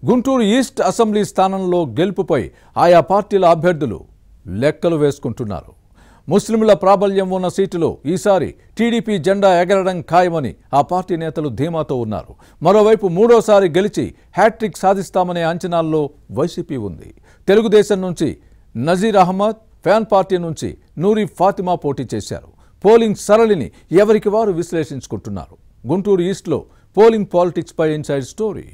Guntur east assembly స్థానంలో గెలుపుపై ఆయా పార్టీల అభ్యర్థులు లెక్కలు వేసుకుంటున్నారు ముస్లింల ప్రాబల్యం ఉన్న సీటులో ఈసారి టీడీపీ జెండా ఎగరడం ఖాయమని ఆ పార్టీ నేతలు ధీమాతో ఉన్నారు మరోవైపు మూడోసారి గెలిచి హ్యాట్రిక్ సాధిస్తామనే అంచనాల్లో వైసీపీ ఉంది తెలుగుదేశం నుంచి నజీర్ అహ్మద్ ఫ్యాన్ పార్టీ నుంచి నూరి ఫాతిమా పోటీ చేశారు పోలింగ్ సరళిని ఎవరికి వారు విశ్లేషించుకుంటున్నారు గుంటూరు ఈస్ట్లో పోలింగ్ పాలిటిక్స్పై ఇన్సైడ్ స్టోరీ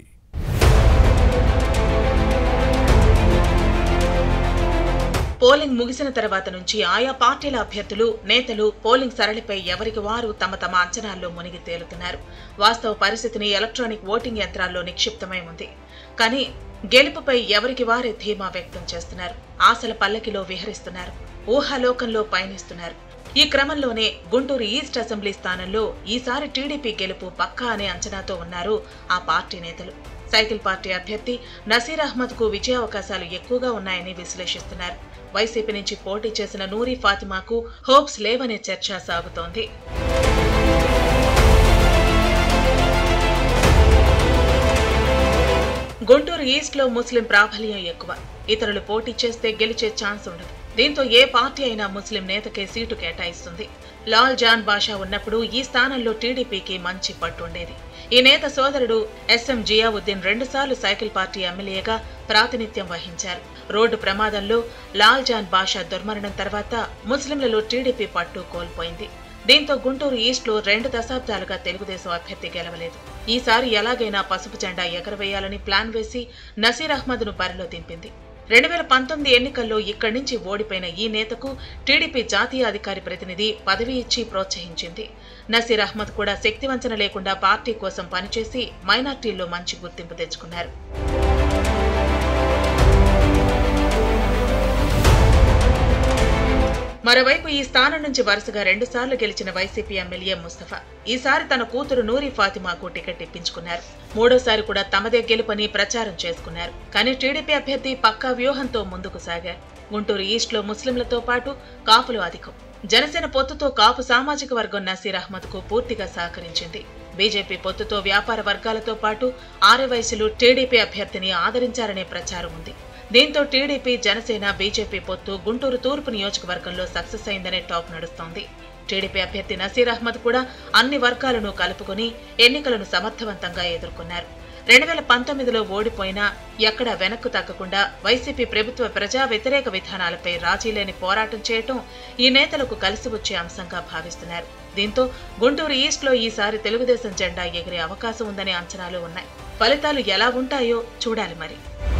పోలింగ్ ముగిసిన తర్వాత నుంచి ఆయా పార్టీల అభ్యర్థులు నేతలు పోలింగ్ సరళిపై ఎవరికి వారు తమ తమ అంచనాల్లో మునిగి తేలుతున్నారు వాస్తవ పరిస్థితిని ఎలక్ట్రానిక్ ఓటింగ్ యంత్రాల్లో నిక్షిప్తమై ఉంది కానీ గెలుపుపై ఎవరికి వారే ధీమా వ్యక్తం చేస్తున్నారు ఆశల పల్లకిలో విహరిస్తున్నారు ఊహాలోకంలో పయనిస్తున్నారు ఈ క్రమంలోనే గుంటూరు ఈస్ట్ అసెంబ్లీ స్థానంలో ఈసారి టీడీపీ గెలుపు పక్కా అనే అంచనాతో ఉన్నారు ఆ పార్టీ నేతలు సైకిల్ పార్టీ అభ్యర్థి నసీర్ అహ్మద్ కు విజయావకాశాలు ఎక్కువగా ఉన్నాయని విశ్లేషిస్తున్నారు వైసీపీ నుంచి పోటీ చేసిన నూరి ఫాతిమాకు హోప్స్ లేవనే చర్చ సాగుతోంది గుంటూరు ఈస్ట్ లో ముస్లిం ప్రాబల్యం ఎక్కువ ఇతరులు పోటీ చేస్తే గెలిచే ఛాన్స్ ఉండదు దీంతో ఏ పార్టీ అయినా ముస్లిం నేతకే సీటు కేటాయిస్తుంది లాల్ జాన్ బాషా ఉన్నప్పుడు ఈ స్థానంలో టీడీపీకి మంచి పట్టుండేది ఈ నేత సోదరుడు ఎస్ఎం జియావుద్దీన్ రెండుసార్లు సైకిల్ పార్టీ ఎమ్మెల్యేగా ప్రాతినిధ్యం వహించారు రోడ్డు ప్రమాదంలో లాల్ జాన్ బాషా దుర్మరణం తర్వాత ముస్లింలలో టీడీపీ పట్టు కోల్పోయింది దీంతో గుంటూరు ఈస్ట్ లో రెండు దశాబ్దాలుగా తెలుగుదేశం అభ్యర్థి గెలవలేదు ఈసారి ఎలాగైనా పసుపు జెండా ఎగరవేయాలని ప్లాన్ వేసి నసీర్ అహ్మద్ ను బరిలో దింపింది రెండు వేల పంతొమ్మిది ఎన్నికల్లో ఇక్కడి నుంచి ఓడిపోయిన ఈ నేతకు టీడీపీ జాతీయ అధికారి ప్రతినిధి పదవి ఇచ్చి ప్రోత్సహించింది నసీర్ అహ్మద్ కూడా శక్తివంచన లేకుండా పార్టీ కోసం పనిచేసి మైనార్టీల్లో మంచి గుర్తింపు తెచ్చుకున్నారు మరోవైపు ఈ స్థానం నుంచి వరుసగా రెండుసార్లు గెలిచిన వైసీపీ ఎమ్మెల్యే ముస్తఫా ఈసారి తన కూతురు నూరి ఫాతిమాకు టికెట్ ఇప్పించుకున్నారు మూడోసారి కూడా తమదే గెలుపని ప్రచారం చేసుకున్నారు కానీ టీడీపీ అభ్యర్థి పక్కా వ్యూహంతో ముందుకు సాగారు గుంటూరు ఈస్ట్ లో ముస్లింలతో పాటు కాపులు అధికం జనసేన పొత్తుతో కాపు సామాజిక వర్గం నసీర్ అహ్మద్ కు పూర్తిగా సహకరించింది బీజేపీ పొత్తుతో వ్యాపార వర్గాలతో పాటు ఆర్యవైశ్యులు టీడీపీ అభ్యర్థిని ఆదరించారనే ప్రచారం ఉంది దీంతో టీడీపీ జనసేన బీజేపీ పొత్తు గుంటూరు తూర్పు నియోజకవర్గంలో సక్సెస్ అయిందనే టాక్ నడుస్తోంది టీడీపీ అభ్యర్థి నసీర్ అహ్మద్ కూడా అన్ని వర్గాలను కలుపుకొని ఎన్నికలను సమర్థవంతంగా ఎదుర్కొన్నారు రెండు వేల పంతొమ్మిదిలో ఓడిపోయినా ఎక్కడా వెనక్కు తగ్గకుండా వైసీపీ ప్రభుత్వ ప్రజా వ్యతిరేక విధానాలపై రాజీలేని పోరాటం చేయటం ఈ నేతలకు కలిసి వచ్చే అంశంగా భావిస్తున్నారు దీంతో గుంటూరు ఈస్ట్ లో ఈసారి తెలుగుదేశం జెండా ఎగిరే అవకాశం ఉందనే అంచనాలు ఉన్నాయి ఫలితాలు ఎలా ఉంటాయో చూడాలి మరి